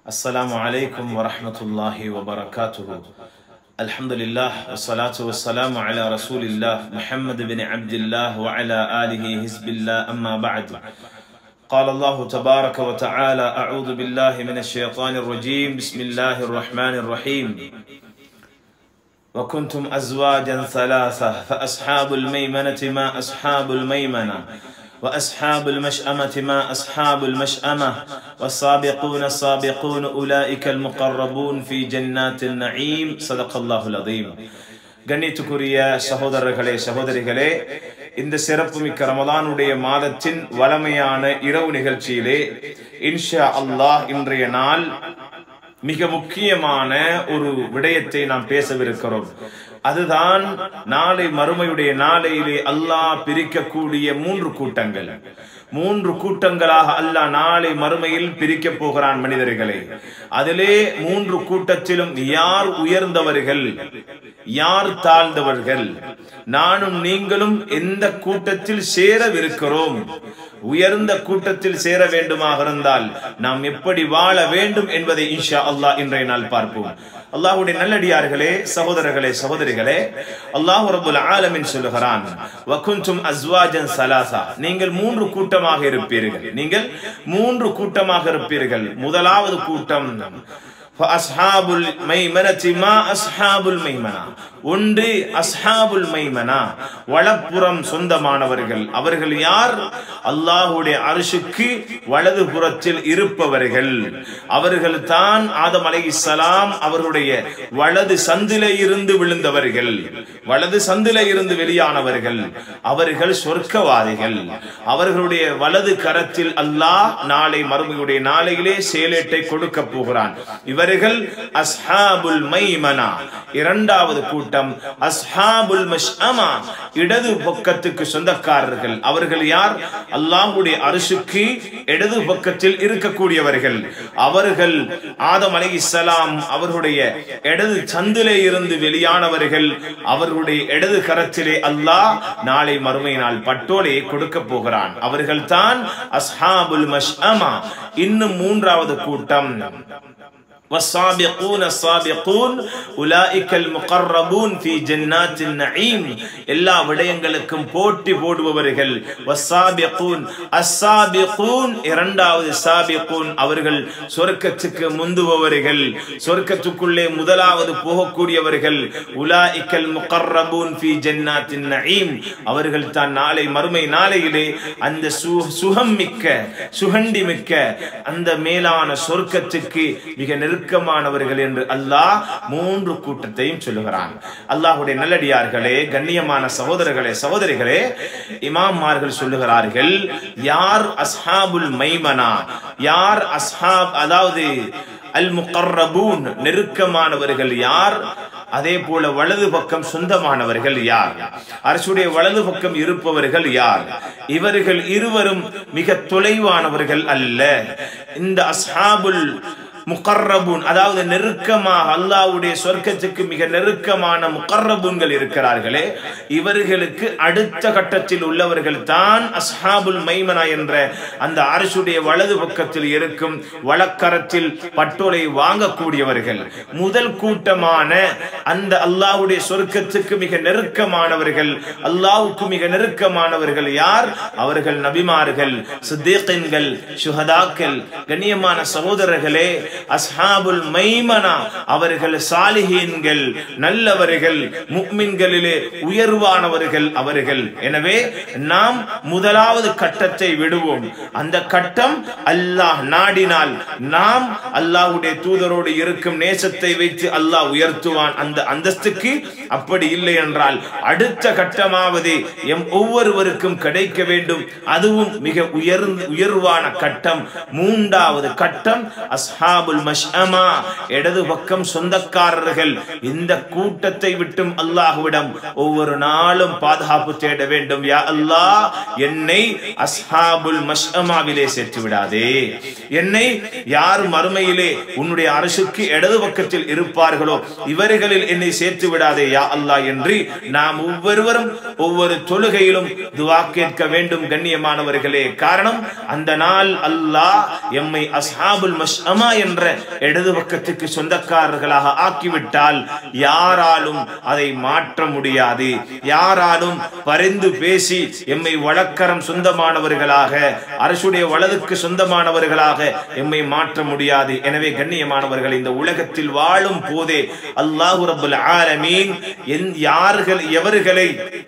السلام عليكم ورحمة الله وبركاته الحمد لله والصلاة والسلام على رسول الله محمد بن عبد الله وعلى آله حزب الله أما بعد قال الله تبارك وتعالى أعوذ بالله من الشيطان الرجيم بسم الله الرحمن الرحيم وكنتم أزواجا ثلاثة فأصحاب الميمنة ما أصحاب الميمنة وأصحاب المشأمة ما أصحاب المشأمة والسابقون السابقون أولئك المقربون في جنات النعيم صدق الله العظيم கண்ணியத்துக்குரிய சகோதரர்களே சகோதரிகளே இந்த சிறப்புமிக்க ரமதானுடைய மாதத்தின் வளமையான இரவு நிகழ்ச்சியிலே இன்ஷா அல்லாஹ் இன்றைய நாள் மிக முக்கியமான ஒரு விடயத்தை நாம் பேசவிருக்கிறோம் அதுதான் நாளை மறுமையுடைய நாளையிலே அல்லாஹ் பிரிக்கக்கூடிய மூன்று கூட்டங்கள் மூன்று கூட்டங்களாக அல்லாஹ் நாளை மறுமையில் பிரிக்க போகிறான் மனிதர்களை அதிலே மூன்று கூட்டத்திலும் யார் உயர்ந்தவர்கள் யார் தாழ்ந்தவர்கள் நானும் நீங்களும் எந்த கூட்டத்தில் சேரவிருக்கிறோம் உயர்ந்த கூட்டத்தில் சேர வேண்டுமாக இருந்தால் நாம் எப்படி வாழ வேண்டும் என்பதை இன்ஷா அல்லாஹ் இன்றைய நாள் பார்ப்போம் அல்லாஹுடைய நல்லடியார்களே சகோதரர்களே சகோதரிகளே அல்லாஹ் ரபுல் ஆலமின் சொல்லுகிறான் வகுந்தும் அஸ்வாஜன் சலாசா நீங்கள் மூன்று கூட்டமாக இருப்பீர்கள் நீங்கள் மூன்று கூட்டமாக இருப்பீர்கள் முதலாவது கூட்டம் அஸ்ஹாபுல் மைமனத்தி மா அஸ்ஹாபுல் மைமனா ஒன்று அஸ்ஹாபுல் மைமனா வலப்புறம் சொந்தமானவர்கள் அவர்கள் யார் அல்லாஹுடைய அரிசுக்கு வலது புறத்தில் இருப்பவர்கள் அவர்கள் தான் ஆதம் அலை சலாம் அவருடைய வலது சந்தில இருந்து விழுந்தவர்கள் வலது சந்தில இருந்து வெளியானவர்கள் அவர்கள் சொர்க்கவாதிகள் அவர்களுடைய வலது கரத்தில் அல்லாஹ் நாளை மறுமையுடைய நாளையிலே சேலேட்டை கொடுக்க போகிறான் இவர்கள் அஸ்ஹாபுல் மைமனா இரண்டாவது கூட்டம் அஸ்ஹாபுல் மஷ்அமா இடது பக்கத்துக்கு சொந்தக்காரர்கள் அவர்கள் யார் அல்லாஹுடைய அரிசுக்கு இடது பக்கத்தில் இருக்கக்கூடியவர்கள் அவர்கள் ஆதம் அலை இஸ்லாம் அவர்களுடைய இடது சந்திலே இருந்து வெளியானவர்கள் அவர்களுடைய இடது கரத்திலே அல்லாஹ் நாளை மறுமை நாள் பட்டோலையை கொடுக்க போகிறான் அவர்கள் தான் அஸ்ஹாபுல் மஷ்அமா இன்னும் மூன்றாவது கூட்டம் والسابقون السابقون اولئك المقربون في جنات النعيم எல்லா விடயங்களுக்கும் போட்டி போடுபவர்கள் வசாபிகூன் அஸ்ஸாபிகூன் இரண்டாவது சாபிகூன் அவர்கள் சொர்க்கத்துக்கு முந்துபவர்கள் சொர்க்கத்துக்குள்ளே முதலாவது போகக்கூடியவர்கள் உலாஇக்கல் முகர்ரபூன் ஃபி ஜன்னாத்தின் நஈம் அவர்கள் தான் நாளை மறுமை நாளையிலே அந்த சுகம் மிக்க சுகண்டி மிக்க அந்த மேலான சொர்க்கத்துக்கு மிக நெருக்கமானவர்கள் என்று அல்லாஹ் மூன்று கூட்டத்தையும் சொல்லுகிறான் அல்லாஹுடைய நல்லடியார்களே கண்ணியமான சகோதரர்களே சகோதரிகளே இமாமார்கள் சொல்லுகிறார்கள் யார் அஸ்ஹாபுல் மைமனா யார் அஸ்ஹாப் அதாவது அல் முகர்ரபூன் நெருக்கமானவர்கள் யார் அதே போல வலது பக்கம் சொந்தமானவர்கள் யார் அரசுடைய வலது பக்கம் இருப்பவர்கள் யார் இவர்கள் இருவரும் மிக தொலைவானவர்கள் அல்ல இந்த அஸ்ஹாபுல் முகர்ரபூன் அதாவது நெருக்கமாக அல்லாவுடைய சொர்க்கத்துக்கு மிக நெருக்கமான முகர்ரபூன்கள் இருக்கிறார்களே இவர்களுக்கு அடுத்த கட்டத்தில் உள்ளவர்கள் தான் அஸ்ஹாபுல் மைமனா என்ற அந்த அரசுடைய வலது பக்கத்தில் இருக்கும் வழக்கரத்தில் பட்டோலை வாங்கக்கூடியவர்கள் முதல் கூட்டமான அந்த அல்லாவுடைய சொர்க்கத்துக்கு மிக நெருக்கமானவர்கள் அல்லாவுக்கு மிக நெருக்கமானவர்கள் யார் அவர்கள் நபிமார்கள் சித்தீகன்கள் சுஹதாக்கள் கண்ணியமான சகோதரர்களே அஸ்ஹாபுல் மைமனா அவர்கள் சாலிஹீன்கள் நல்லவர்கள் முக்மின்களிலே உயர்வானவர்கள் அவர்கள் எனவே நாம் முதலாவது கட்டத்தை விடுவோம் அந்த கட்டம் அல்லாஹ் நாடினால் நாம் அல்லாஹுடைய தூதரோடு இருக்கும் நேசத்தை வைத்து அல்லாஹ் உயர்த்துவான் அந்த அந்தஸ்துக்கு அப்படி இல்லை என்றால் அடுத்த கட்டமாவது எம் ஒவ்வொருவருக்கும் கிடைக்க வேண்டும் அதுவும் மிக உயர்ந்து உயர்வான கட்டம் மூன்றாவது கட்டம் அஸ்ஹாபுல் மஷ்அமா இடது பக்கம் சொந்தக்காரர்கள் இந்த கூட்டத்தை விட்டும் அல்லாஹுவிடம் ஒவ்வொரு நாளும் பாதுகாப்பு தேட வேண்டும் யா அல்லாஹ் என்னை அஸ்ஹாபுல் மஷ்அமாவிலே சேர்த்து விடாதே என்னை யார் மறுமையிலே உன்னுடைய அரசுக்கு இடது பக்கத்தில் இருப்பார்களோ இவர்களில் என்னை சேர்த்து விடாதே யா அல்லாஹ் என்று நாம் ஒவ்வொருவரும் ஒவ்வொரு தொழுகையிலும் துவா கேட்க வேண்டும் கண்ணியமானவர்களே காரணம் அந்த நாள் அல்லாஹ் எம்மை அஸ்ஹாபுல் மஷ்அமா என்ற என்ற இடது பக்கத்துக்கு சொந்தக்காரர்களாக ஆக்கிவிட்டால் யாராலும் அதை மாற்ற முடியாது யாராலும் பரிந்து பேசி எம்மை வழக்கரம் சொந்தமானவர்களாக அரசுடைய வலதுக்கு சொந்தமானவர்களாக எம்மை மாற்ற முடியாது எனவே கண்ணியமானவர்கள் இந்த உலகத்தில் வாழும் போதே அல்லாஹு ரபுல் ஆலமீன் என் யார்கள் எவர்களை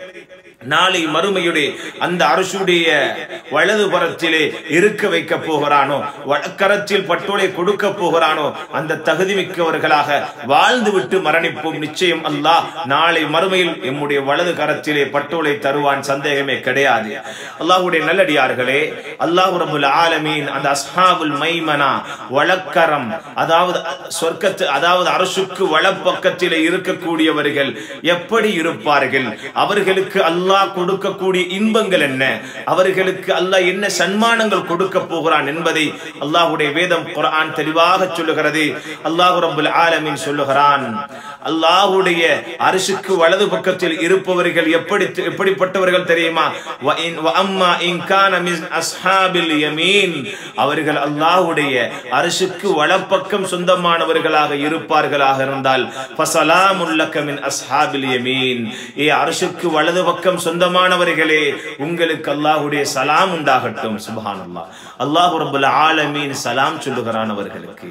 நாளை மறுமையுடைய அந்த அரசுடைய வலது புறத்திலே இருக்க வைக்க போகிறானோ வழக்கரத்தில் பட்டோலை கொடுக்க போகிறானோ அந்த தகுதி மிக்கவர்களாக வாழ்ந்துவிட்டு மரணிப்போம் நிச்சயம் அல்லாஹ் நாளை மறுமையில் எம்முடைய வலது கரத்திலே பட்டோலை தருவான் சந்தேகமே கிடையாது அல்லாஹுடைய நல்லடியார்களே அல்லாஹு ரபுல் ஆலமீன் அந்த அஸ்ஹாபுல் மைமனா வழக்கரம் அதாவது சொர்க்கத்து அதாவது அரசுக்கு வலப்பக்கத்திலே இருக்கக்கூடியவர்கள் எப்படி இருப்பார்கள் அவர்களுக்கு அல்லாஹ் அல்லாஹ் கொடுக்கக்கூடிய இன்பங்கள் என்ன அவர்களுக்கு அல்லாஹ் என்ன சன்மானங்கள் கொடுக்க போகிறான் என்பதை அல்லாஹுடைய வேதம் குர்ஆன் தெளிவாக சொல்லுகிறது அல்லாஹ் ரப்பல் ஆலமீன் சொல்லுகிறான் அல்லாஹுடைய அரிசுக்கு வலது பக்கத்தில் இருப்பவர்கள் எப்படி எப்படிப்பட்டவர்கள் தெரியுமா வ இன் வ அம்மா இன் கான மின் அஸ்ஹாபில் யமீன் அவர்கள் அல்லாஹ்வுடைய அரிசுக்கு வலப்பக்கம் சொந்தமானவர்களாக இருப்பார்களாக இருந்தால் ஃபஸலாமுல் லக்க மின் அஸ்ஹாபில் யமீன் ஏ அரிசுக்கு வலது பக்கம் சொந்தமானவர்களே உங்களுக்கு அல்லாஹ்வுடைய சலாம் உண்டாகட்டும் சுப்ஹானல்லாஹ் அல்லாஹ் ரப்பல் ஆலமீன் சலாம் சொல்லுகிறான் அவர்களுக்கு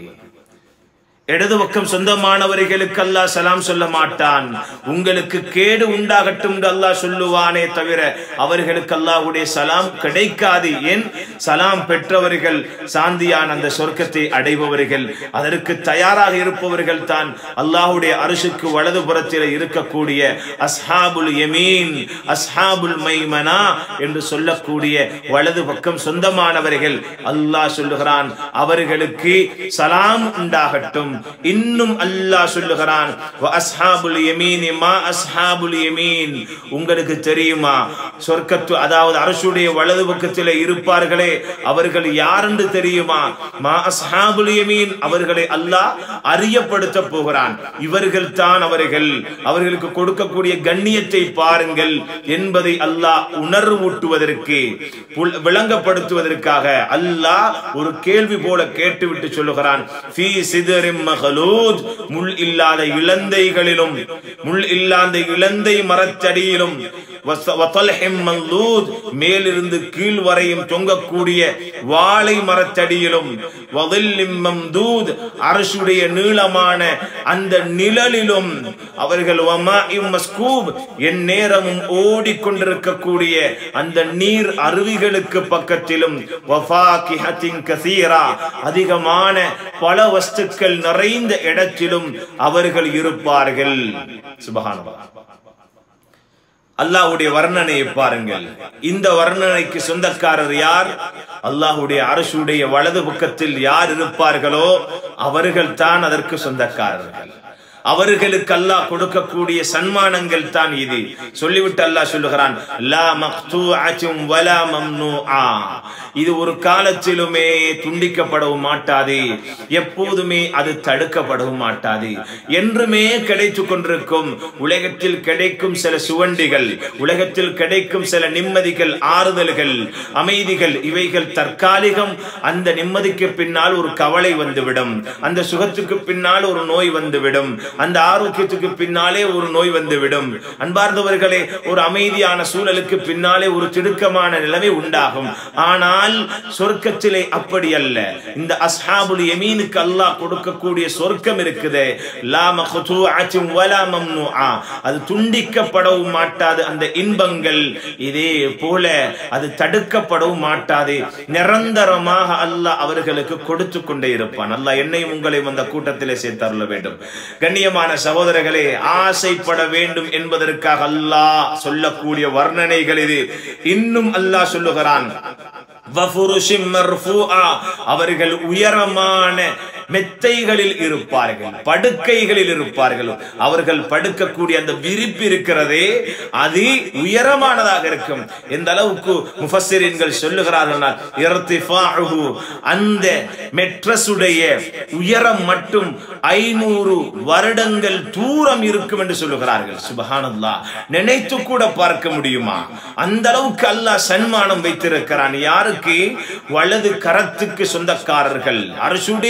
இடது பக்கம் சொந்தமானவர்களுக்கு அல்லாஹ் சலாம் சொல்ல மாட்டான் உங்களுக்கு கேடு உண்டாகட்டும் என்று அல்லாஹ் சொல்லுவானே தவிர அவர்களுக்கு அல்லாஹ்வுடைய சலாம் கிடைக்காது ஏன் சலாம் பெற்றவர்கள் சாந்தியான அந்த சொர்க்கத்தை அடைபவர்கள் அதற்கு தயாராக இருப்பவர்கள் தான் அல்லாஹ்வுடைய அரசுக்கு வலது புறத்தில் இருக்கக்கூடிய அஸ்ஹாபுல் யமீன் அஸ்ஹாபுல் மைமனா என்று சொல்லக்கூடிய வலது பக்கம் சொந்தமானவர்கள் அல்லாஹ் சொல்லுகிறான் அவர்களுக்கு சலாம் உண்டாகட்டும் இன்னும் அல்லாஹ் சொல்லுகிறான் "வ அஸ்ஹாபுல் யமீன் மா அஸ்ஹாபுல் யமீன் உங்களுக்கு தெரியுமா சொர்க்கத்து அதாவது அரசுடைய வலது பக்கத்தில் இருப்பார்களே அவர்கள் யார் என்று தெரியுமா மா அஸ்ஹாபுல் யமீன் அவர்களை அல்லாஹ் அறியப்படுத்த போகிறான் இவர்கள் தான் அவர்கள் அவர்களுக்கு கொடுக்கக்கூடிய கண்ணியத்தை பாருங்கள் என்பதை அல்லாஹ் உணர்வூட்டுவதற்கு புல்- விளங்கப்படுத்துவதற்காக அல்லாஹ் ஒரு கேள்வி போல கேட்டுவிட்டு சொல்லுகிறான் "ஃபீ சிதரின் மகலூத் முள் இல்லாத இளந்தைகளிலும் முள் இல்லாத இளந்தை மரத்தடியிலும் வச- வதல்ஹிம் மம்தூத் மேலிருந்து கீழ் வரையும் தொங்கக்கூடிய வாழை மரத்தடியிலும் வதில்லிம் மம்தூத் அரசுடைய நீளமான அந்த நிழலிலும் அவர்கள் வமாஇம் மஸ்கூப் என் நேரமும் ஓடிக்கொண்டிருக்கக்கூடிய அந்த நீர் அருவிகளுக்கு பக்கத்திலும் வஃபாகிஹத்தின் கசீரா அதிகமான பல வஸ்துக்கள் நிறைந்த இடத்திலும் அவர்கள் இருப்பார்கள் சுபஹானல்லாஹ் அல்லாஹ்வுடைய வர்ணனையை பாருங்கள் இந்த வர்ணனைக்கு சொந்தக்காரர் யார் அல்லாஹ்வுடைய அரசுடைய வலது பக்கத்தில் யார் இருப்பார்களோ அவர்கள் தான் அதற்கு சொந்தக்காரர்கள் அவர்களுக்கு அல்லாஹ் கொடுக்கக்கூடிய சன்மானங்கள் தான் இது சொல்லிவிட்டு அல்லாஹ் சொல்லுகிறான் லா மக்தூஅத்தும் வலா மம்னூஆ இது ஒரு காலத்திலுமே துண்டிக்கப்படவும் மாட்டாது எப்போதுமே அது தடுக்கப்படவும் மாட்டாது என்றுமே கிடைத்து கொண்டிருக்கும் உலகத்தில் கிடைக்கும் சில சுவண்டிகள் உலகத்தில் கிடைக்கும் சில நிம்மதிகள் ஆறுதல்கள் அமைதிகள் இவைகள் தற்காலிகம் அந்த நிம்மதிக்கு பின்னால் ஒரு கவலை வந்துவிடும் அந்த சுகத்துக்கு பின்னால் ஒரு நோய் வந்துவிடும் அந்த ஆரோக்கியத்துக்கு பின்னாலே ஒரு நோய் வந்துவிடும் அன்பார்ந்தவர்களே ஒரு அமைதியான சூழலுக்கு பின்னாலே ஒரு திடுக்கமான நிலைமை உண்டாகும் ஆனால் சொர்க்கத்திலே அப்படி அல்ல இந்த அஸ்ஹாபுல் யமீனுக்கு அல்லாஹ் கொடுக்கக்கூடிய சொர்க்கம் இருக்குது லா மக்தூஅத்தும் வலா மம்னூஆ அது துண்டிக்கப்படவும் மாட்டாது அந்த இன்பங்கள் இதே போல அது தடுக்கப்படவும் மாட்டாது நிரந்தரமாக அல்லாஹ் அவர்களுக்கு கொடுத்து கொண்டே இருப்பான் அல்லாஹ் என்னையும் உங்களையும் அந்த கூட்டத்திலே சேர்த்தருள வேண்டும் கண்ணியமான சகோதரர்களே ஆசைப்பட வேண்டும் என்பதற்காக அல்லாஹ் சொல்லக்கூடிய வர்ணனைகள் இது இன்னும் அல்லாஹ் சொல்லுகிறான் வஃபுருஷிம் மர்ஃபூஆ. அவர்கள் உயரமான மெத்தைகளில் இருப்பார்கள் படுக்கைகளில் இருப்பார்கள் அவர்கள் படுக்கக்கூடிய அந்த விரிப்பு இருக்கிறதே அது உயரமானதாக இருக்கும் எந்த அளவுக்கு முஃபஸ்ஸிரீன்கள் சொல்லுகிறார்கள் இர்திஃபாஉஹு அந்த மெட்ரஸுடைய உயரம் மட்டும் ஐநூறு வருடங்கள் தூரம் இருக்கும் என்று சொல்லுகிறார்கள் சுபஹானல்லாஹ் நினைத்து கூட பார்க்க முடியுமா அந்த அளவுக்கு அல்லாஹ் சன்மானம் வைத்திருக்கிறான் யாருக்கு வலது கரத்துக்கு சொந்தக்காரர்கள் அரசுடைய வலது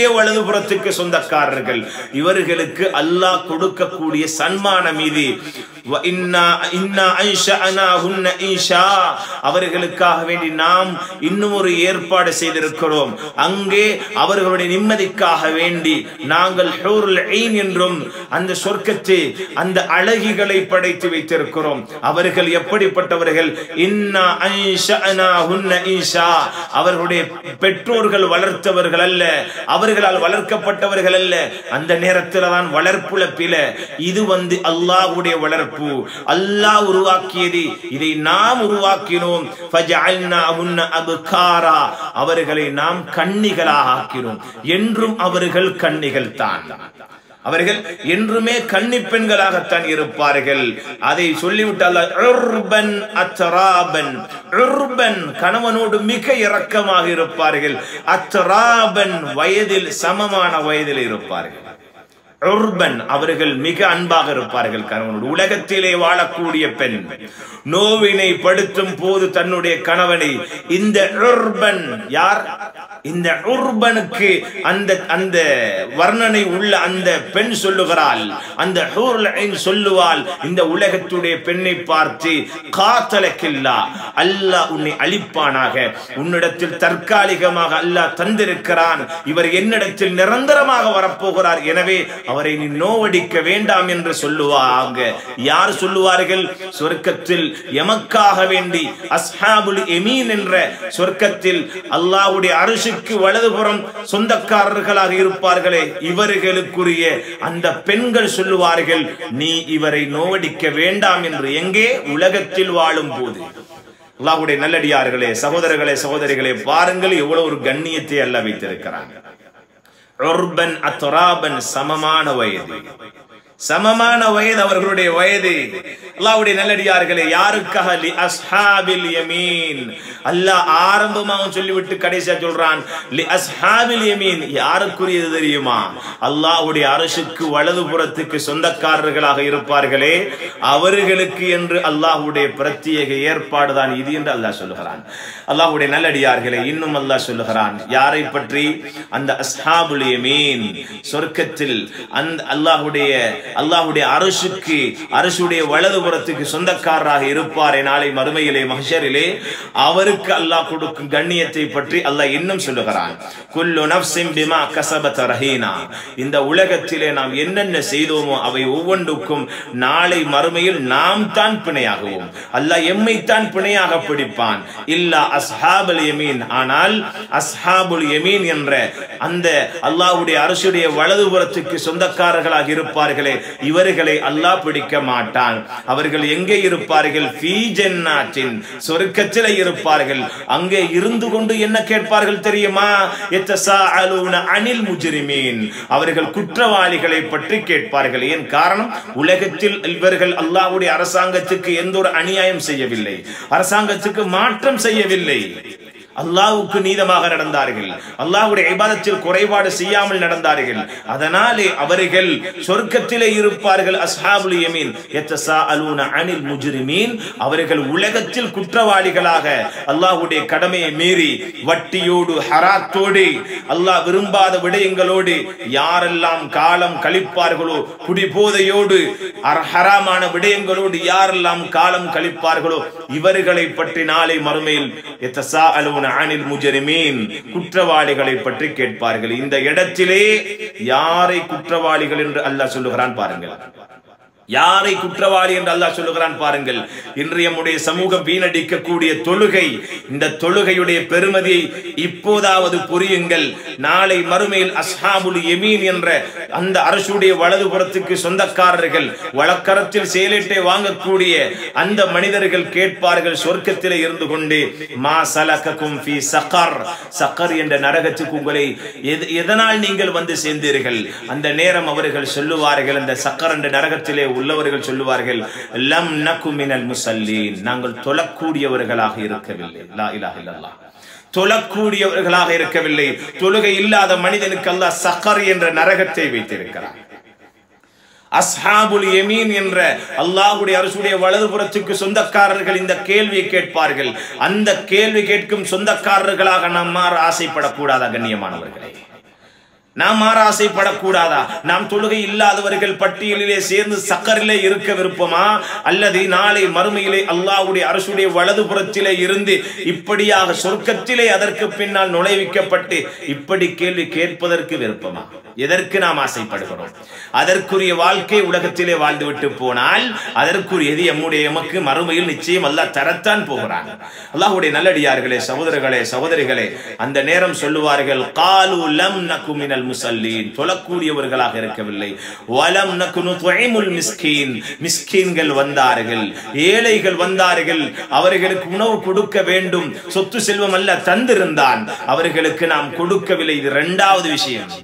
வலதுபுறத்துக்கு சொந்தக்காரர்கள் இவர்களுக்கு அல்லாஹ் கொடுக்கக்கூடிய சன்மானம் இது வ இன்னா இன்னா அன்ஷஅனாஹுன்ன இன்ஷா அவர்களுக்காக வேண்டி நாம் இன்னும் ஒரு ஏற்பாடு செய்திருக்கிறோம் அங்கே அவர்களுடைய நிம்மதிக்காக வேண்டி நாங்கள் ஹூருல் ஈன் என்றும் அந்த சொர்க்கத்தை அந்த அழகிகளை படைத்து வைத்திருக்கிறோம் அவர்கள் எப்படிப்பட்டவர்கள் இன்னா அன்ஷஅனாஹுன்ன இன்ஷா அவர்களுடைய பெற்றோர்கள் வளர்த்தவர்கள் அல்ல அவர்களால் வளர்க்கப்பட்டவர்கள் அல்ல அந்த நேரத்தில் தான் வளர்ப்புல பில இது வந்து அல்லாஹ்வுடைய வளர்ப்பு அல்லாஹ் உருவாக்கியது இதை நாம் உருவாக்கினோம் ஃபஜஅல்னாஹுன்ன அப்காரா அவர்களை நாம் கன்னிகளாக ஆக்கினோம் என்றும் அவர்கள் கன்னிகள் தான் அவர்கள் என்றுமே கன்னி பெண்களாகத்தான் இருப்பார்கள் அதை சொல்லிவிட்டு அல்லாஹ் உர்பன் அத்ராபன் உர்பன் கணவனோடு மிக இரக்கமாக இருப்பார்கள் அத்ராபன் வயதில் சமமான வயதில் இருப்பார்கள் உர்பன் அவர்கள் மிக அன்பாக இருப்பார்கள் கணவனோடு உலகத்திலே வாழக்கூடிய பெண் நோவினை படுத்தும் போது தன்னுடைய கணவனை இந்த உர்பன் யார் இந்த உர்பனுக்கு அந்த அந்த வர்ணனை உள்ள அந்த பெண் சொல்லுகிறாள் அந்த ஹூருல் ஐன் சொல்லுவாள் இந்த உலகத்துடைய பெண்ணை பார்த்து காத்தலக்கில்லா அல்லாஹ் உன்னை அழிப்பானாக உன்னிடத்தில் தற்காலிகமாக அல்லாஹ் தந்திருக்கிறான் இவர் என்னிடத்தில் நிரந்தரமாக வரப்போகிறார் எனவே அவரை நீ நோவடிக்க வேண்டாம் என்று சொல்லுவாங்க யார் சொல்லுவார்கள் சொர்க்கத்தில் எமக்காக வேண்டி அஸ்ஹாபுல் எமீன் என்ற சொர்க்கத்தில் அல்லாஹ்வுடைய அரிசுக்கு வலதுபுறம் சொந்தக்காரர்களாக இருப்பார்களே இவர்களுக்குரிய அந்த பெண்கள் சொல்லுவார்கள் நீ இவரை நோவடிக்க வேண்டாம் என்று எங்கே உலகத்தில் வாழும் போது அல்லாஹ்வுடைய நல்லடியார்களே சகோதரர்களே சகோதரிகளே பாருங்கள் எவ்வளவு ஒரு கண்ணியத்தை அல்ல வைத்திருக்கிறாங்க உர்பன் அத்ராபன் சமமான வயது சமமான வயது அவர்களுடைய வயது அல்லாஹ்வுடைய நல்லடியார்களே யாருக்காக லி அஸ்ஹாபில் யமீன் அல்லாஹ் ஆரம்பமாகவும் சொல்லிவிட்டு கடைசியா சொல்றான் லி அஸ்ஹாபில் யமீன் யாருக்குரியது தெரியுமா அல்லாஹ்வுடைய அரசுக்கு வலதுபுறத்துக்கு சொந்தக்காரர்களாக இருப்பார்களே அவர்களுக்கு என்று அல்லாஹ்வுடைய பிரத்யேக ஏற்பாடு தான் இது என்று அல்லாஹ் சொல்லுகிறான் அல்லாஹ்வுடைய நல்லடியார்களே இன்னும் அல்லாஹ் சொல்லுகிறான் யாரை பற்றி அந்த அஸ்ஹாபுல் யமீன் சொர்க்கத்தில் அந்த அல்லாஹ்வுடைய அல்லாஹ்வுடைய அரசுக்கு அரசுடைய வலதுபுறத்துக்கு சொந்தக்காரராக இருப்பாரே நாளை மறுமையிலே மஹ்ஷரிலே அவருக்கு அல்லாஹ் கொடுக்கும் கண்ணியத்தை பற்றி அல்லாஹ் இன்னும் சொல்லுகிறான் குல்லு நஃப்ஸின் பிமா கஸபத் ரஹீனா இந்த உலகத்திலே நாம் என்னென்ன செய்தோமோ அவை ஒவ்வொன்றுக்கும் நாளை மறுமையில் நாம் தான் பிணையாகுவோம் அல்லாஹ் எம்மை தான் பிணையாக பிடிப்பான் இல்லா அஸ்ஹாபுல் யமீன் ஆனால் அஸ்ஹாபுல் யமீன் என்ற அந்த அல்லாஹ்வுடைய அரசுடைய வலதுபுறத்துக்கு சொந்தக்காரர்களாக இருப்பார்களே இவர்களை அல்லாஹ் பிடிக்க மாட்டான் அவர்கள் எங்கே இருப்பார்கள் ஃபீ ஜன்னாத்தின் சொர்க்கத்திலே இருப்பார்கள் அங்கே இருந்து கொண்டு என்ன கேட்பார்கள் தெரியுமா எத்தசாஅலூன அனில் முஜ்ரிமீன் அவர்கள் குற்றவாளிகளை பற்றி கேட்பார்கள் ஏன் காரணம் உலகத்தில் இவர்கள் அல்லாஹ்வுடைய அரசாங்கத்துக்கு எந்த ஒரு அநியாயம் செய்யவில்லை அரசாங்கத்துக்கு மாற்றம் செய்யவில்லை அல்லாஹ்வுக்கு நீதமாக நடந்தார்கள் அல்லாஹ்வுடைய இபாதத்தில் குறைபாடு செய்யாமல் நடந்தார்கள் அதனாலே அவர்கள் சொர்க்கத்திலே இருப்பார்கள் அஸ்ஹாபுல் யமீன் யத்தசாஅலூன அனில் முஜ்ரிமீன் அவர்கள் உலகத்தில் குற்றவாளிகளாக அல்லாஹ்வுடைய கடமையை மீறி வட்டியோடு ஹராத்தோடு அல்லாஹ் விரும்பாத விடயங்களோடு யாரெல்லாம் காலம் கழிப்பார்களோ குடிபோதையோடு அர்- ஹராமான விடயங்களோடு யாரெல்லாம் காலம் கழிப்பார்களோ இவர்களை பற்றி நாளை மறுமையில் யத்தசாஅலூன அனில் முஜரிமீன் குற்றவாளிகளை பற்றி கேட்பார்கள் இந்த இடத்திலே யாரை குற்றவாளிகள் என்று அல்லாஹ் சொல்லுகிறான் பாருங்கள் யாரை குற்றவாளி என்று அல்லாஹ் சொல்லுகிறான் பாருங்கள் இன்றைய நம்முடைய சமூகம் வீணடிக்கக்கூடிய தொழுகை இந்த தொழுகையுடைய பெருமதியை இப்போதாவது புரியுங்கள் நாளை மறுமையில் அஸ்ஹாபுல் யமீன் என்ற அந்த அரசுடைய வலதுபுறத்துக்கு சொந்தக்காரர்கள் வழக்கரத்தில் செயலிட்டை வாங்கக்கூடிய அந்த மனிதர்கள் கேட்பார்கள் சொர்க்கத்திலே இருந்து கொண்டு மா சலகக்கும் ஃபி சகர் சக்கர் என்ற நரகத்துக்கு உங்களை எது- எதனால் நீங்கள் வந்து சேர்ந்தீர்கள் அந்த நேரம் அவர்கள் சொல்லுவார்கள் அந்த சக்கர் என்ற நரகத்திலே உள்ளவர்கள் சொல்லுவார்கள் லம் நகு மினல் முசல்லீன் நாங்கள் தொழக்கூடியவர்களாக இருக்கவில்லை லா இலாஹ இல்லல்லாஹ் தொழக்கூடியவர்களாக இருக்கவில்லை தொழுகை இல்லாத மனிதனுக்கு அல்லாஹ் சக்கர் என்ற நரகத்தை வைத்திருக்கிறார் அஸ்ஹாபுல் யமீன் என்ற அல்லாஹ்வுடைய அரசுடைய வலதுபுறத்துக்கு சொந்தக்காரர்கள் இந்த கேள்வியை கேட்பார்கள் அந்த கேள்வி கேட்கும் சொந்தக்காரர்களாக நாம் மாற ஆசைப்படக்கூடாத கண்ணியமானவர்களே நாம் மாற ஆசைப்படக்கூடாதா நாம் தொழுகை இல்லாதவர்கள் பட்டியலிலே சேர்ந்து சக்கரிலே இருக்க விருப்பமா அல்லது நாளை மறுமையிலே அல்லாஹ்வுடைய அரசுடைய வலது புறத்திலே இருந்து இப்படியாக சொர்க்கத்திலே அதற்கு பின்னால் நுழைவிக்கப்பட்டு இப்படி கேள்வி கேட்பதற்கு விருப்பமா எதற்கு நாம் ஆசைப்படுகிறோம் அதற்குரிய வாழ்க்கை உலகத்திலே வாழ்ந்துவிட்டு போனால் அதற்குரியது எம்முடைய எமக்கு மறுமையில் நிச்சயம் அல்லாஹ் தரத்தான் போகிறான் அல்லாஹ்வுடைய நல்லடியார்களே சகோதரர்களே சகோதரிகளே அந்த நேரம் சொல்லுவார்கள் காலு லம் நக்கு மினல் முசல்லீன் தொழக்கூடியவர்களாக இருக்கவில்லை வலம் நக்கு நுத்இமுல் மிஸ்கீன் மிஸ்கீன்கள் வந்தார்கள் ஏழைகள் வந்தார்கள் அவர்களுக்கு உணவு கொடுக்க வேண்டும் சொத்து செல்வம் அல்ல தந்திருந்தான் அவர்களுக்கு நாம் கொடுக்கவில்லை இது இரண்டாவது விஷயம்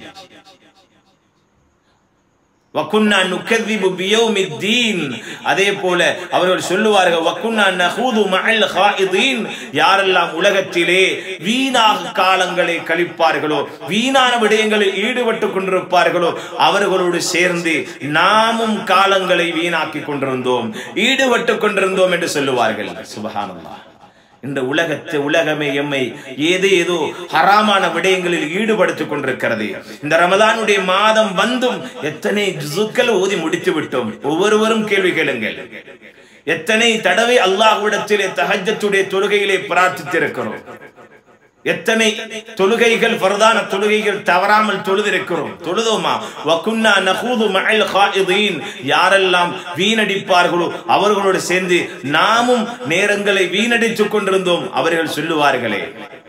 வக்குன்னா நுக்கதிபு பியௌமித்தீன் அதே போல அவர்கள் சொல்லுவார்கள் வக்குன்னா நஹூது மஅல் ஹாயிதீன் யாரெல்லாம் உலகத்திலே வீணாக காலங்களை கழிப்பார்களோ வீணான விடயங்களில் ஈடுபட்டு கொண்டிருப்பார்களோ அவர்களோடு சேர்ந்து நாமும் காலங்களை வீணாக்கி கொண்டிருந்தோம் ஈடுபட்டு கொண்டிருந்தோம் என்று சொல்லுவார்கள் சுபஹானல்லாஹ் இந்த உலகத்து உலகமே எம்மை ஏதோ ஏதோ ஹராமான விடயங்களில் ஈடுபடுத்திக் கொண்டிருக்கிறது இந்த ரமதானுடைய மாதம் வந்தும் எத்தனை ஜுசுக்கள் ஓதி முடித்து விட்டோம் ஒவ்வொருவரும் கேள்வி கேளுங்கள் எத்தனை தடவை அல்லாஹ்விடத்திலே தஹஜத்துடைய தொழுகையிலே பிரார்த்தித்திருக்கிறோம் எத்தனை தொழுகைகள் பிரதான தொழுகைகள் தவறாமல் தொழுதிருக்கிறோம் தொழுதோமா வகுன்னா நஹூது மஅல் காயிதீன் யாரெல்லாம் வீணடிப்பார்களோ அவர்களோடு சேர்ந்து நாமும் நேரங்களை வீணடித்துக் கொண்டிருந்தோம் அவர்கள் சொல்லுவார்களே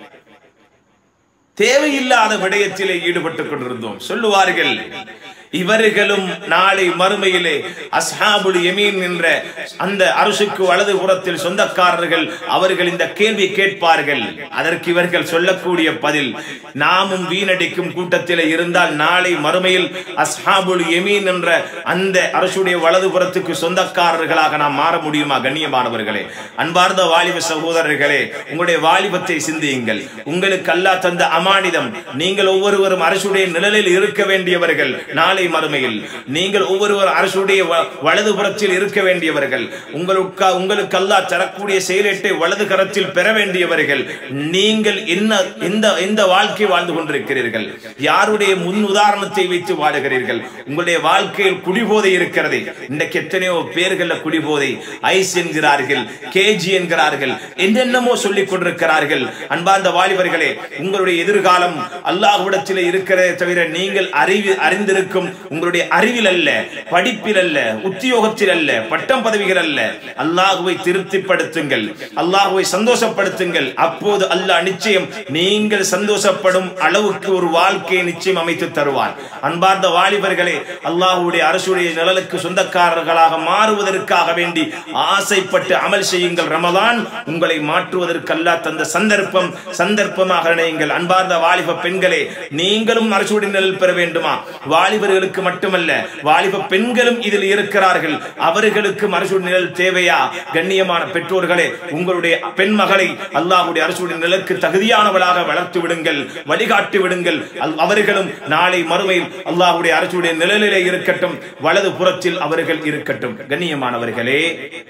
தேவையில்லாத விடயத்திலே ஈடுபட்டுக் கொண்டிருந்தோம் சொல்லுவார்கள் இவர்களும் நாளை மறுமையிலே அஸ்ஹாபுல் யமீன் என்ற அந்த அரசுக்கு வலது புறத்தில் சொந்தக்காரர்கள் அவர்கள் இந்த கேள்வி கேட்பார்கள் அதற்கு இவர்கள் சொல்லக்கூடிய பதில் நாமும் வீணடிக்கும் கூட்டத்திலே இருந்தால் நாளை மறுமையில் அஸ்ஹாபுல் யமீன் என்ற அந்த அரசுடைய வலது புறத்துக்கு சொந்தக்காரர்களாக நாம் மாற முடியுமா கண்ணியமானவர்களே அன்பார்ந்த வாலிப சகோதரர்களே உங்களுடைய வாலிபத்தை சிந்தியுங்கள் உங்களுக்கு அல்லாஹ் தந்த அமானிதம் நீங்கள் ஒவ்வொருவரும் அரசுடைய நிழலில் இருக்க வேண்டியவர்கள் நாளை மறுமையில் நீங்கள் ஒவ்வொருவர் அரசுடைய வ- வலது புறத்தில் இருக்க வேண்டியவர்கள் உங்களுக்கு உங்களுக்கு அல்லாஹ் தரக்கூடிய செயலேட்டை வலது கரத்தில் பெற வேண்டியவர்கள் நீங்கள் என்ன எந்த எந்த வாழ்க்கை வாழ்ந்து கொண்டிருக்கிறீர்கள் யாருடைய முன் உதாரணத்தை வைத்து வாழுகிறீர்கள் உங்களுடைய வாழ்க்கையில் குடிபோதை இருக்கிறது இன்றைக்கு எத்தனையோ பேர்கள்ல குடிபோதை ஐஸ் என்கிறார்கள் கேஜி என்கிறார்கள் என்னென்னமோ சொல்லிக் கொண்டிருக்கிறார்கள் அன்பார்ந்த வாலிபர்களே உங்களுடைய எதிர்காலம் அல்லாஹ்விடத்திலே இருக்கிறதே தவிர நீங்கள் அறிவு அறிந்திருக்கும் உங்களுடைய அறிவில் அல்ல படிப்பில் அல்ல உத்தியோகத்தில் அல்ல பட்டம் பதவிகள் அல்ல அல்லாஹுவை திருப்திப்படுத்துங்கள் அல்லாஹுவை சந்தோஷப்படுத்துங்கள் அப்போது அல்லாஹ் நிச்சயம் நீங்கள் சந்தோஷப்படும் அளவுக்கு ஒரு வாழ்க்கையை நிச்சயம் அமைத்து தருவான் அன்பார்ந்த வாலிபர்களே அல்லாஹ்வுடைய அரசுடைய நிழலுக்கு சொந்தக்காரர்களாக மாறுவதற்காக வேண்டி ஆசைப்பட்டு அமல் செய்யுங்கள் ரமதான் உங்களை மாற்றுவதற்கு அல்லாஹ் தந்த சந்தர்ப்பம் சந்தர்ப்பமாக நினையுங்கள் அன்பார்ந்த வாலிப பெண்களே நீங்களும் அரசுடைய நிழல் பெற வேண்டுமா வாலிபர்களுக்கு மட்டுமல்ல வாலிப பெண்களும் இதில் இருக்கிறார்கள் அவர்களுக்கும் அரசுடைய நிழல் தேவையா கண்ணியமான பெற்றோர்களே உங்களுடைய பெண் மகளை அல்லாஹ்வுடைய அரசுடைய நிழலுக்கு தகுதியானவளாக வளர்த்து விடுங்கள் வழிகாட்டி விடுங்கள் அல்- அவர்களும் நாளை மறுமையில் அல்லாஹ்வுடைய அரசுடைய நிழலிலே இருக்கட்டும் வலது புறத்தில் அவர்கள் இருக்கட்டும் கண்ணியமானவர்களே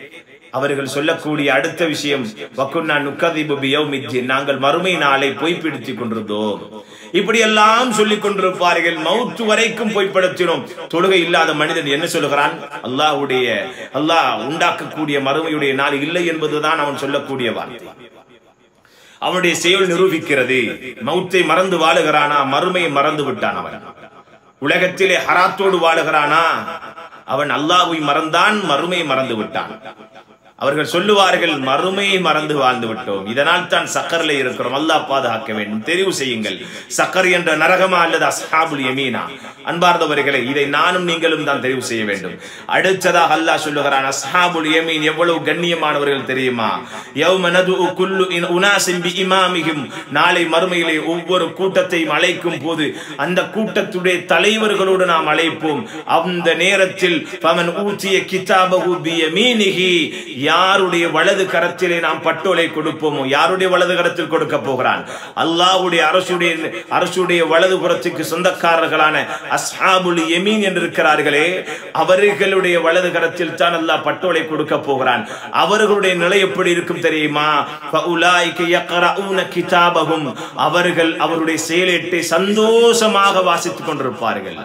அவர்கள் சொல்லக்கூடிய அடுத்த விஷயம் வக்குன்னா நுக்கதிபு பியௌமித்தீன். நாங்கள் மறுமை நாளை பொய்ப்பிடித்துக் கொண்டிருந்தோம் இப்படியெல்லாம் சொல்லிக் கொண்டிருப்பார்கள் மௌத்து வரைக்கும் பொய்ப்படுத்தினோம் தொழுகை இல்லாத மனிதன் என்ன சொல்லுகிறான் அல்லாஹ்வுடைய அல்லாஹ் உண்டாக்கக்கூடிய மறுமையுடைய நாள் இல்லை என்பதுதான் அவன் சொல்லக்கூடிய வார்த்தை அவனுடைய செயல் நிரூபிக்கிறது மௌத்தை மறந்து வாழுகிறானா மறுமையை மறந்து விட்டான் அவன் உலகத்திலே ஹராத்தோடு வாழுகிறானா அவன் அல்லாஹ்வை மறந்தான் மறுமையை மறந்து விட்டான் அவர்கள் சொல்லுவார்கள் மறுமையை மறந்து வாழ்ந்து விட்டோம் இதனால் தான் சக்கரில் இருக்கிறோம் அல்லாஹ் பாதுகாக்க வேண்டும் தெரிவு செய்யுங்கள் சக்கர் என்ற நரகமா அல்லது அஸ்ஹாபுல் யமீனா அன்பார்ந்தவர்களே இதை நானும் நீங்களும் தான் தெரிவு செய்ய வேண்டும் அடுத்ததாக அல்லாஹ் சொல்லுகிறான் அஸ்ஹாபுல் யமீன் எவ்வளவு கண்ணியமானவர்கள் தெரியுமா யௌம நதுஉ குல்லு இன் உனாசின் பி இமாமிஹிம் நாளை மறுமையிலே ஒவ்வொரு கூட்டத்தையும் அழைக்கும் போது அந்த கூட்டத்துடைய தலைவர்களோடு நாம் அழைப்போம் அந்த நேரத்தில் பமன் ஊத்திய கிதாபகு பியமீனிஹி யாருடைய வலது கரத்திலே நாம் பட்டோலை கொடுப்போமோ யாருடைய வலது கரத்தில் கொடுக்க போகிறான் அல்லாஹ்வுடைய அரசுடைய அரசுடைய வலது புறத்துக்கு சொந்தக்காரர்களான அஸ்ஹாபுல் யமீன் என்று இருக்கிறார்களே அவர்களுடைய வலது கரத்தில் தான் அல்லாஹ் பட்டோலை கொடுக்க போகிறான் அவர்களுடைய நிலை எப்படி இருக்கும் தெரியுமா ஃபஉலாயிக யக்ரஊன கிதாபஹும் அவர்கள் அவருடைய செயலேட்டை சந்தோஷமாக வாசித்துக் கொண்டிருப்பார்கள்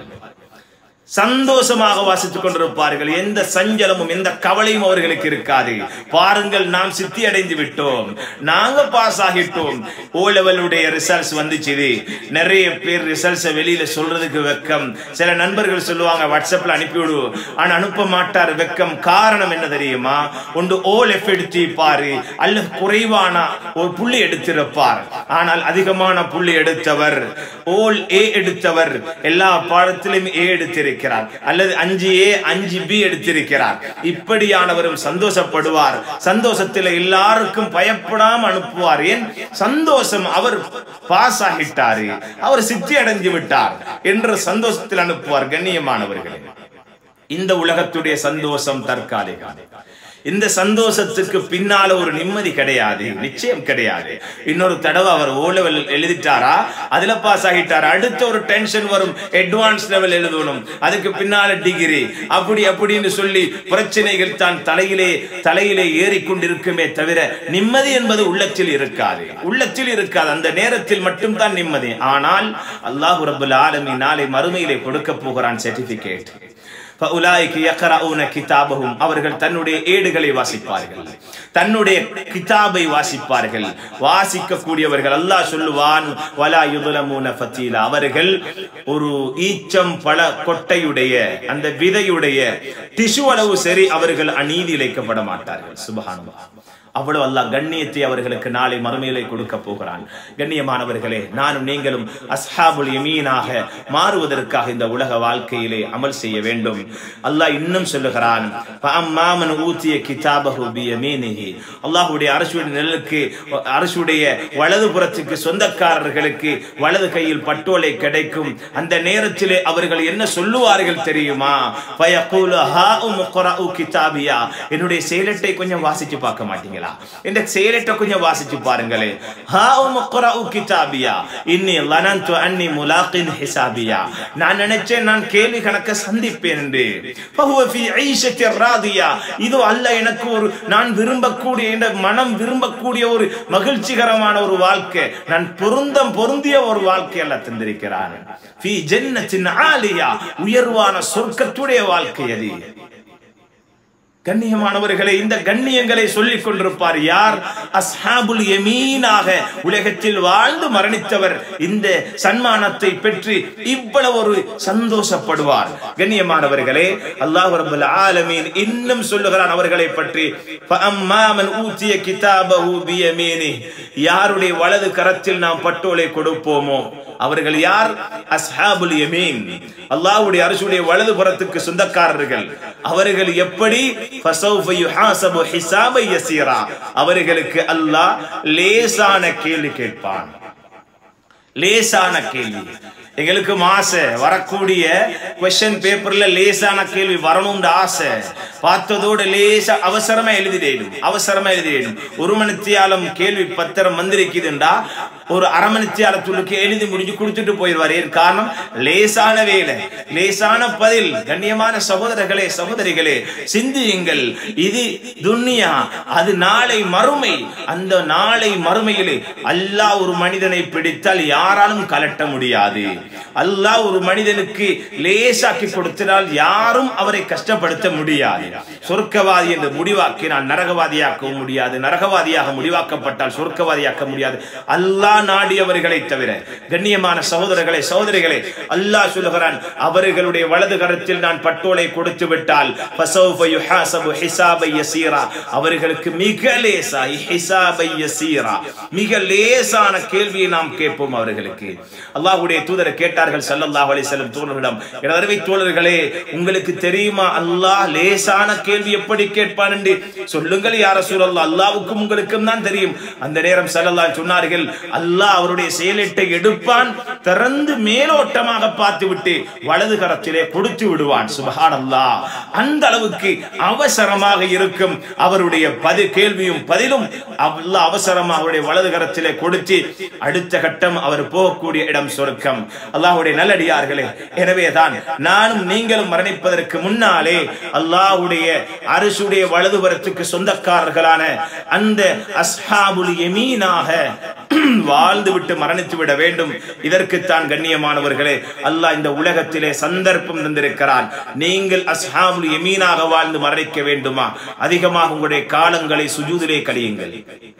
சந்தோஷமாக வாசித்துக் கொண்டிருப்பார்கள் எந்த சஞ்சலமும் எந்த கவலையும் அவர்களுக்கு இருக்காது பாருங்கள் நாம் சித்தி அடைந்து விட்டோம் நாங்க பாஸ் ஆகிட்டோம் ஓ லெவலுடைய ரிசல்ட்ஸ் வந்துச்சு நிறைய பேர் ரிசல்ட்ஸை வெளியில சொல்றதுக்கு வெக்கம் சில நண்பர்கள் சொல்லுவாங்க வாட்ஸ்அப்ல அனுப்பிவிடு ஆனா அனுப்ப மாட்டார் வெக்கம் காரணம் என்ன தெரியுமா ஒன்று ஓல் எஃப் எடுத்து பாரு அல்லது குறைவான ஒரு புள்ளி எடுத்திருப்பார் ஆனால் அதிகமான புள்ளி எடுத்தவர் ஓல் ஏ எடுத்தவர் எல்லா பாடத்திலும் ஏ எடுத்திருக்கிறார் அல்லது அஞ்சு ஏ அஞ்சு பி எடுத்திருக்கிறார் இப்படியானவரும் சந்தோஷப்படுவார் சந்தோஷத்தில் எல்லாருக்கும் பயப்படாம அனுப்புவார் ஏன் சந்தோஷம் அவர் பாஸ் ஆகிட்டாரு அவர் சித்தி அடைஞ்சு விட்டார் என்ற சந்தோஷத்தில் அனுப்புவார் கண்ணியமானவர்களே இந்த உலகத்துடைய சந்தோஷம் தற்காலிகம் இந்த சந்தோஷத்துக்கு பின்னால ஒரு நிம்மதி கிடையாது நிச்சயம் கிடையாது இன்னொரு தடவை அவர் ஓ லெவல் எழுதிட்டாரா அதுல பாஸ் ஆகிட்டார் அடுத்த ஒரு டென்ஷன் வரும் அட்வான்ஸ் லெவல் எழுதணும் அதுக்கு பின்னால டிகிரி அப்படி அப்படின்னு சொல்லி பிரச்சனைகள் தான் தலையிலே தலையிலே ஏறிக்கொண்டிருக்குமே தவிர நிம்மதி என்பது உள்ளத்தில் இருக்காது உள்ளத்தில் இருக்காது அந்த நேரத்தில் மட்டும்தான் நிம்மதி ஆனால் அல்லாஹு ரபுல் ஆலமி நாளை மறுமையிலே கொடுக்க போகிறான் சர்டிபிகேட் فَأُولَٰئِكَ يَقْرَؤُونَ كِتَابَهُمْ அவர்கள் தன்னுடைய ஏடுகளை வாசிப்பார்கள் தன்னுடைய கிதாபை வாசிப்பார்கள் வாசிக்க கூடியவர்கள் அல்லாஹ் சொல்லுவான் வலா யுதுலமூன ஃபத்தீலா அவர்கள் ஒரு ஈச்சம் பல கொட்டையுடைய அந்த விதையுடைய டிஷு அளவு சரி அவர்கள் அநீதி இழைக்கப்பட மாட்டார்கள் சுபஹானல்லாஹ் அவ்வளவு அல்லாஹ் கண்ணியத்தை அவர்களுக்கு நாளை மறுமையிலே கொடுக்க போகிறான் கண்ணியமானவர்களே நானும் நீங்களும் அஸ்ஹாபுல் யமீனாக மாறுவதற்காக இந்த உலக வாழ்க்கையிலே அமல் செய்ய வேண்டும் அல்லாஹ் இன்னும் சொல்லுகிறான் ஃபஅம்மாமன் ஊத்திய கிதாபஹு பியமீனிஹி அல்லாஹ்வுடைய அரசுடைய நிழலுக்கு அரசுடைய வலது புறத்துக்கு சொந்தக்காரர்களுக்கு வலது கையில் பட்டோலை கிடைக்கும் அந்த நேரத்திலே அவர்கள் என்ன சொல்லுவார்கள் தெரியுமா ஃபயகூலு ஹாஉம் க்ரஉ கிதாபியா என்னுடைய செயலட்டை கொஞ்சம் வாசிச்சு பார்க்க மாட்டீங்களா இந்த செயலட்டை கொஞ்சம் வாசிச்சு பாருங்களே ஹாஉம் க்ரஉ கிதாபியா இன்னி லனன்து அன்னி முலாகின் ஹிசாபியா நான் நினைச்சேன் நான் கேள்வி கணக்க சந்திப்பேன் என்று ஃபஹுவ ஃபீ ஈஷத்தி ராதியா இது அல்ல எனக்கு ஒரு நான் விரும்பக்கூடிய இந்த மனம் விரும்பக்கூடிய ஒரு மகிழ்ச்சிகரமான ஒரு வாழ்க்கை நான் பொருந்தம் பொருந்திய ஒரு வாழ்க்கை அல்ல தந்திருக்கிறான் ஃபீ ஜன்னத்தின் ஆலியா உயர்வான சொர்க்கத்துடைய வாழ்க்கை அது கண்ணியமானவர்களை இந்த கண்ணியங்களை சொல்லிக் கொண்டிருப்பார் யார் அஸ்ஹாபுல் யமீனாக உலகத்தில் வாழ்ந்து மரணித்தவர் இந்த சன்மானத்தை பெற்று இவ்வளவு ஒரு சந்தோஷப்படுவார் கண்ணியமானவர்களே அல்லாஹ் ரப்பல் ஆலமீன் இன்னும் சொல்லுகிறான் அவர்களை பற்றி ஃபஅம்மாமன் ஊத்திய கிதாபஹு பியமீனி யாருடைய வலது கரத்தில் நாம் பட்டோலை கொடுப்போமோ அவர்கள் யார் அஸ்ஹாபுல் யமீன் அல்லாஹ்வுடைய அரசுடைய வலது புறத்துக்கு சொந்தக்காரர்கள் அவர்கள் எப்படி ஃபஸௌஃப யுஹாசபு ஹிசாபை யஸீரா அவர்களுக்கு அல்லாஹ் லேசான கேள்வி கேட்பான் லேசான கேள்வி எங்களுக்கு ஆசை வரக்கூடிய கொஸ்டின் பேப்பர்ல லேசான கேள்வி வரணும்னு ஆசை பார்த்ததோட லேசா அவசரமா எழுதிடணும் அவசரமா எழுதிடணும் ஒரு மணித்தியாலம் கேள்வி பத்திரம் வந்திருக்குதுண்டா ஒரு அரை மணித்தியாலத்துள்ளுக்கு எழுதி முடிஞ்சு கொடுத்துட்டு போயிடுவார் ஏன் காரணம் லேசான வேலை லேசான பதில் கண்ணியமான சகோதரர்களே சகோதரிகளே சிந்தியுங்கள் இது துன்னியா அது நாளை மறுமை அந்த நாளை மறுமையிலே அல்லாஹ் ஒரு மனிதனை பிடித்தால் யாராலும் கலட்ட முடியாது அல்லாஹ் ஒரு மனிதனுக்கு லேசாக்கி கொடுத்தால் யாரும் அவரை கஷ்டப்படுத்த முடியாது சொர்க்கவாதி என்று முடிவாக்கினால் நரகவாதியாக்கவும் முடியாது நரகவாதியாக முடிவாக்கப்பட்டால் சொர்க்கவாதியாக்க முடியாது அல்லாஹ் நாடியவர்களை தவிர கண்ணியமான சகோதரர்களே சகோதரிகளே அல்லாஹ் சொல்லுகிறான் அவர்களுடைய வலது கரத்தில் நான் பட்டோலை கொடுத்து விட்டால் ஃபஸௌஃப யுஹாசபு ஹிசாபை யஸீரா அவர்களுக்கு மிக லேசா ஹிசாபை யஸீரா மிக லேசான கேள்வியை நாம் கேட்போம் அவர்களுக்கு அல்லாஹ்வுடைய தூதர் கேட்டார்கள் ஸல்லல்லாஹு அலைஹி வஸல்லம் தோழர்களிடம் எனது அருமை தோழர்களே உங்களுக்கு தெரியுமா அல்லாஹ் லேசான கேள்வி எப்படி கேட்பான் என்று சொல்லுங்கள் யார் ரசூலல்லாஹ் அல்லாஹ்வுக்கும் உங்களுக்கும் தான் தெரியும் அந்த நேரம் ஸல்லல்லாஹு சொன்னார்கள் அல்லாஹ் அவருடைய செயலிட்டை எடுப்பான் திறந்து மேலோட்டமாக பார்த்துவிட்டு வலது கரத்திலே கொடுத்து விடுவான் சுபஹானல்லாஹ் அந்த அளவுக்கு அவசரமாக இருக்கும் அவருடைய பதி கேள்வியும் பதிலும் அல்லாஹ் அவசரமாக அவருடைய வலது கரத்திலே கொடுத்து அடுத்த கட்டம் அவர் போகக்கூடிய இடம் சொர்க்கம் அல்லாஹ்வுடைய நல்லடியார்களே எனவே தான் நானும் நீங்களும் மரணிப்பதற்கு முன்னாலே அல்லாஹ்வுடைய அரசுடைய வலதுபுறத்துக்கு சொந்தக்காரர்களான அந்த அஸ்ஹாபுல் யமீனாக வாழ்ந்து விட்டு மரணித்து விட வேண்டும் இதற்குத்தான் கண்ணியமானவர்களே அல்லாஹ் இந்த உலகத்திலே சந்தர்ப்பம் தந்திருக்கிறான் நீங்கள் அஸ்ஹாபுல் யமீனாக வாழ்ந்து மரணிக்க வேண்டுமா அதிகமாக உங்களுடைய காலங்களை சுஜூதிலே கழியுங்கள்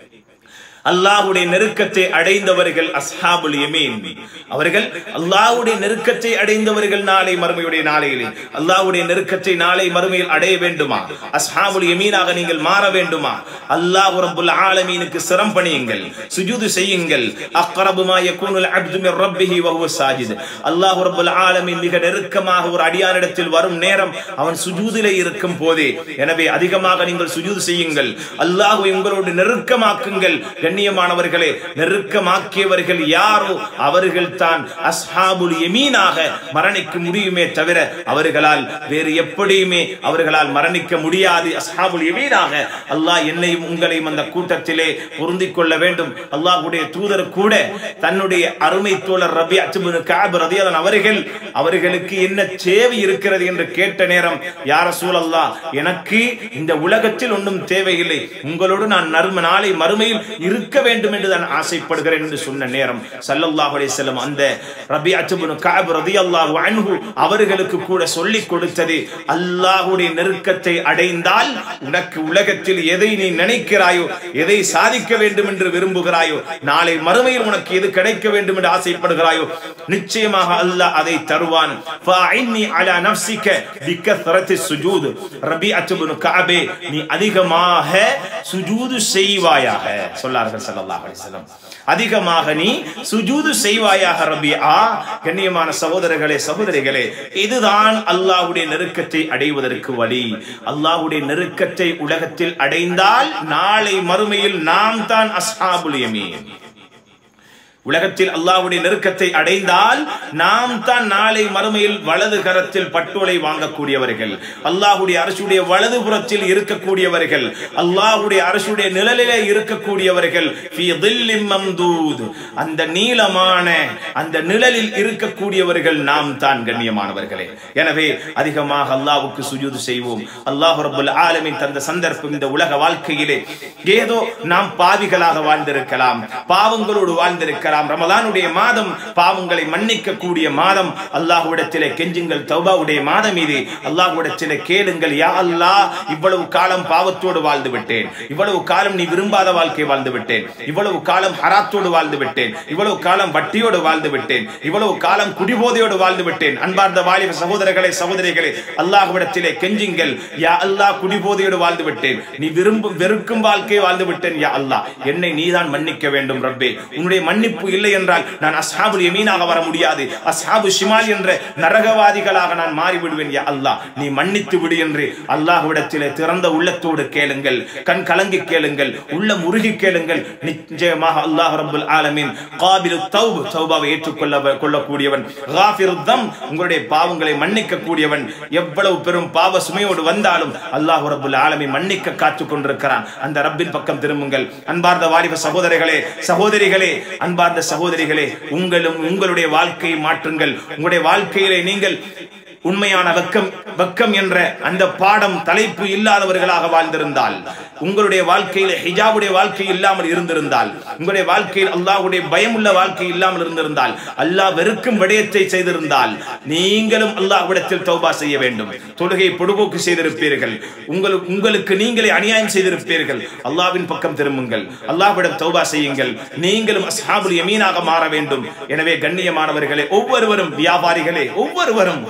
அல்லாஹ்வுடைய நெருக்கத்தை அடைந்தவர்கள் அஸ்ஹாபுல் யமீன் அவர்கள் அல்லாஹ்வுடைய நெருக்கத்தை அடைந்தவர்கள் நாளை மறுமையுடைய நாளையிலே அல்லாஹ்வுடைய நெருக்கத்தை நாளை மறுமையில் அடைய வேண்டுமா அஸ்ஹாபுல் யமீனாக நீங்கள் மாற வேண்டுமா அல்லாஹ் ரப்புல் ஆலமீனுக்கு சிரம் பணியுங்கள் சுஜூது செய்யுங்கள் அக்ரபு மா யகூனுல் அப்து மின் ரப்பிஹி வ ஹுவ சாஜித் அல்லாஹ் ரப்புல் ஆலமீன் மிக நெருக்கமாக ஒரு அடியானிடத்தில் வரும் நேரம் அவன் சுஜூதிலே இருக்கும் போதே எனவே அதிகமாக நீங்கள் சுஜூது செய்யுங்கள் அல்லாஹ்வை உங்களோடு நெருக்கமாக்குங்கள் கண்ணியமானவர்களே நெருக்கமாக்கியவர்கள் யாரோ அவர்கள் தான் அஸ்ஹாபுல் யமீனாக மரணிக்க முடியுமே தவிர அவர்களால் வேறு எப்படியுமே அவர்களால் மரணிக்க முடியாது அஸ்ஹாபுல் யமீனாக அல்லாஹ் என்னையும் உங்களையும் அந்த கூட்டத்திலே பொருந்திக் கொள்ள வேண்டும் அல்லாஹ்வுடைய தூதர் கூட தன்னுடைய அருமை தோழர் ரபி அச்சுபுன் காப் ரதியல்லாஹு அவர்கள் அவர்களுக்கு என்ன தேவை இருக்கிறது என்று கேட்ட நேரம் யார சூழல்லா எனக்கு இந்த உலகத்தில் ஒன்றும் தேவையில்லை உங்களோடு நான் நறும நாளை மறுமையில் இருக்க வேண்டும் என்று நான் ஆசைப்படுகிறேன் என்று சொன்ன நேரம் சல்லல்லாஹு அலைஹி வஸல்லம் அந்த ரபி அச்சுபுன் காப் ரதியல்லாஹு அன்ஹு அவர்களுக்கு கூட சொல்லிக் கொடுத்தது அல்லாஹ்வுடைய நெருக்கத்தை அடைந்தால் உனக்கு உலகத்தில் எதை நீ நினைக்கிறாயோ எதை சாதிக்க வேண்டும் என்று விரும்புகிறாயோ நாளை மறுமையில் உனக்கு எது கிடைக்க வேண்டும் என்று ஆசைப்படுகிறாயோ நிச்சயமாக அல்லாஹ் அதை தருவான் ஃபஅஇன்னி அலா நஃப்ஸிக பிகத்ரத்தி சுஜூத் ரபிஅத் இப்னு கஅபே நீ அதிகமாக சுஜூது செய்வாயாக சொன்னார்கள் ஸல்லல்லாஹு அலைஹி வஸல்லம் அதிகமாக நீ சுஜூது செய்வாயாக ரபிஆ கண்ணியமான சகோதரர்களே சகோதரிகளே இதுதான் அல்லாஹ்வுடைய நெருக்கத்தை அடைவதற்கு வழி அல்லாஹ்வுடைய நெருக்கத்தை உலகத்தில் அடைந்தால் நாளை மறுமையில் நாம் தான் அஸ்ஹாபுல் யமீன் உலகத்தில் அல்லாஹ்வுடைய நெருக்கத்தை அடைந்தால் நாம் தான் நாளை மறுமையில் வலது கரத்தில் பட்டோலை வாங்கக்கூடியவர்கள் அல்லாஹ்வுடைய அரசுடைய வலது புறத்தில் இருக்கக்கூடியவர்கள் அல்லாஹ்வுடைய அரசுடைய நிழலிலே இருக்கக்கூடியவர்கள் ஃபீ தில்லின் மம்தூத் அந்த நீளமான அந்த நிழலில் இருக்கக்கூடியவர்கள் நாம் தான் கண்ணியமானவர்களே எனவே அதிகமாக அல்லாஹ்வுக்கு சுஜூது செய்வோம் அல்லாஹ் ரப்பல் ஆலமீன் தந்த சந்தர்ப்பம் இந்த உலக வாழ்க்கையிலே ஏதோ நாம் பாவிகளாக வாழ்ந்திருக்கலாம் பாவங்களோடு வாழ்ந்திருக்கலாம் ரமலானுடைய மாதம் பாவங்களை மன்னிக்க கூடிய மாதம் அல்லாஹ்விடத்திலே கெஞ்சுங்கள் தௌபாவுடைய மாதம் இது அல்லாஹ்விடத்திலே கேளுங்கள் யா அல்லாஹ் இவ்வளவு காலம் பாவத்தோடு வாழ்ந்து விட்டேன் இவ்வளவு காலம் நீ விரும்பாத வாழ்க்கை வாழ்ந்து விட்டேன் இவ்வளவு காலம் ஹராத்தோடு வாழ்ந்து விட்டேன் இவ்வளவு காலம் வட்டியோடு வாழ்ந்து விட்டேன் இவ்வளவு காலம் குடிபோதையோடு வாழ்ந்து விட்டேன் அன்பார்ந்த வாலிப சகோதரர்களே சகோதரிகளே அல்லாஹ்விடத்திலே கெஞ்சுங்கள் யா அல்லாஹ் குடிபோதையோடு வாழ்ந்து விட்டேன் நீ விரும்பும் வெறுக்கும் வாழ்க்கை வாழ்ந்து விட்டேன் யா அல்லாஹ் என்னை நீதான் மன்னிக்க வேண்டும் ரப்பே உன்னுடைய மன்னிப்பு இல்லை என்றால் நான் அஸ்ஹாபுல் யமீனாக வர முடியாது அஸ்ஹாபு ஷிமால் என்ற நரகவாதிகளாக நான் மாறிவிடுவேன் யா அல்லாஹ் நீ மன்னித்து விடு என்று அல்லாஹ்விடத்திலே திறந்த உள்ளத்தோடு கேளுங்கள் கண் கலங்கி கேளுங்கள் உள்ள முருகி கேளுங்கள் நிச்சயமாக அல்லாஹ் ரப்பல் ஆலமீன் காபிலு தௌப் தௌபாவை ஏற்றுக்கொள்ள கொள்ளக்கூடியவன் காஃபிரு தம் உங்களுடைய பாவங்களை மன்னிக்க கூடியவன் எவ்வளவு பெரும் பாவ சுமையோடு வந்தாலும் அல்லாஹ் ரப்பல் ஆலமீன் மன்னிக்க காத்துக் கொண்டிருக்கிறான் அந்த ரப்பின் பக்கம் திரும்புங்கள் அன்பார்ந்த வாலிப சகோதரர்களே சகோதரிகளே அன்பார்ந்த சகோதரிகளே உங்களும் உங்களுடைய வாழ்க்கையை மாற்றுங்கள் உங்களுடைய வாழ்க்கையிலே நீங்கள் உண்மையான வெக்கம் வெக்கம் என்ற அந்த பாடம் தலைப்பு இல்லாதவர்களாக வாழ்ந்திருந்தால் உங்களுடைய வாழ்க்கையில் ஹிஜாபுடைய வாழ்க்கை இல்லாமல் இருந்திருந்தால் உங்களுடைய வாழ்க்கையில் அல்லாஹ்வுடைய பயமுள்ள வாழ்க்கை இல்லாமல் இருந்திருந்தால் அல்லாஹ் வெறுக்கும் விடயத்தை செய்திருந்தால் நீங்களும் அல்லாஹ்விடத்தில் தௌபா செய்ய வேண்டும் தொழுகை பொடுபோக்கு செய்திருப்பீர்கள் உங்களுக்கு உங்களுக்கு நீங்களே அநியாயம் செய்திருப்பீர்கள் அல்லாஹ்வின் பக்கம் திரும்புங்கள் அல்லாஹ்விடம் தௌபா செய்யுங்கள் நீங்களும் அஸ்ஹாபுல் யமீனாக மாற வேண்டும் எனவே கண்ணியமானவர்களே ஒவ்வொருவரும் வியாபாரிகளே ஒவ்வொருவரும் நீ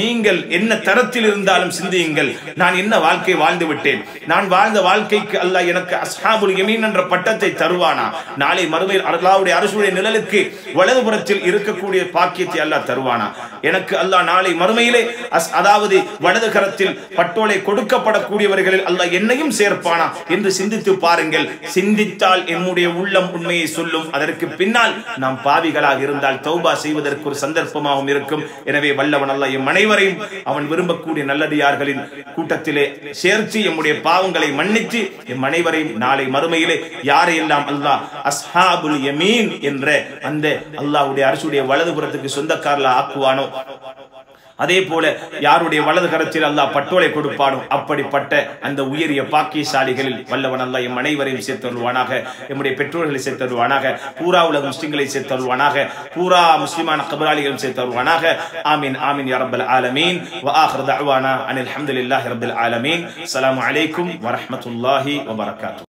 நீங்கள் என்ன தரத்தில் இருந்தாலும் சிந்தியுங்கள் நான் என்ன வாழ்க்கை வாழ்ந்து விட்டேன் நான் வாழ்ந்த வாழ்க்கைக்கு அல்லாஹ் எனக்கு அஸ்ஹாபுல் யமீன் என்ற பட்டத்தை தருவானா நாளை மறுமையில் அல்லாஹ்வுடைய அரசுடைய நிழலுக்கு வலதுபுறத்தில் இருக்கக்கூடிய பாக்கியத்தை அல்லாஹ் தருவானா எனக்கு அல்லாஹ் நாளை மறுமையிலே அஸ்- அதாவது வலது கரத்தில் பட்டோலை கொடுக்கப்படக்கூடியவர்களில் அல்லாஹ் என்னையும் சேர்ப்பானா என்று சிந்தித்து பாருங்கள் சிந்தித்தால் என்னுடைய உள்ளம் உண்மையை சொல்லும் அதற்கு பின்னால் நாம் பாவிகளாக இருந்தால் தௌபா செய்வதற்கு ஒரு சந்தர்ப்பமாகவும் இருக்கும் எனவே வல்லவன் அல்லாஹ் எம் அனைவரையும் அவன் விரும்பக்கூடிய நல்லடியார்களின் கூட்டத்திலே சேர்த்து எம்முடைய பாவங்களை மன்னித்து எம் அனைவரையும் நாளை மறுமையிலே யாரையெல்லாம் அல்லாஹ் அஸ்ஹாபுல் யமீன் என்ற அந்த அல்லாஹ்வுடைய அரசுடைய வலதுபுறத்துக்கு சொந்தக்காரலா ஆக்குவானோ அதே போல யாருடைய வலது கரத்தில் அல்லாஹ் பட்டோலை கொடுப்பானோ அப்படிப்பட்ட அந்த உயரிய பாக்கியசாலிகளில் வல்லவன் அல்லாஹ் எம் அனைவரையும் சேர்த்தருள்வானாக எம்முடைய பெற்றோர்களை சேர்த்தருள்வானாக பூரா உலக முஸ்லிம்களை சேர்த்தருள்வானாக பூரா முஸ்லிமான கபராளிகளும் சேர்த்தருள்வானாக ஆமீன் ஆமீன் யா ரப்பல் ஆலமீன் வ ஆஹிரு தஅவானா அனில் ஹம்துலில்லாஹி ரப்பில் ஆலமீன் அஸ்ஸலாமு அலைக்கும் வ ரஹ்மத்துல்லாஹி வ பரக்காத்துஹு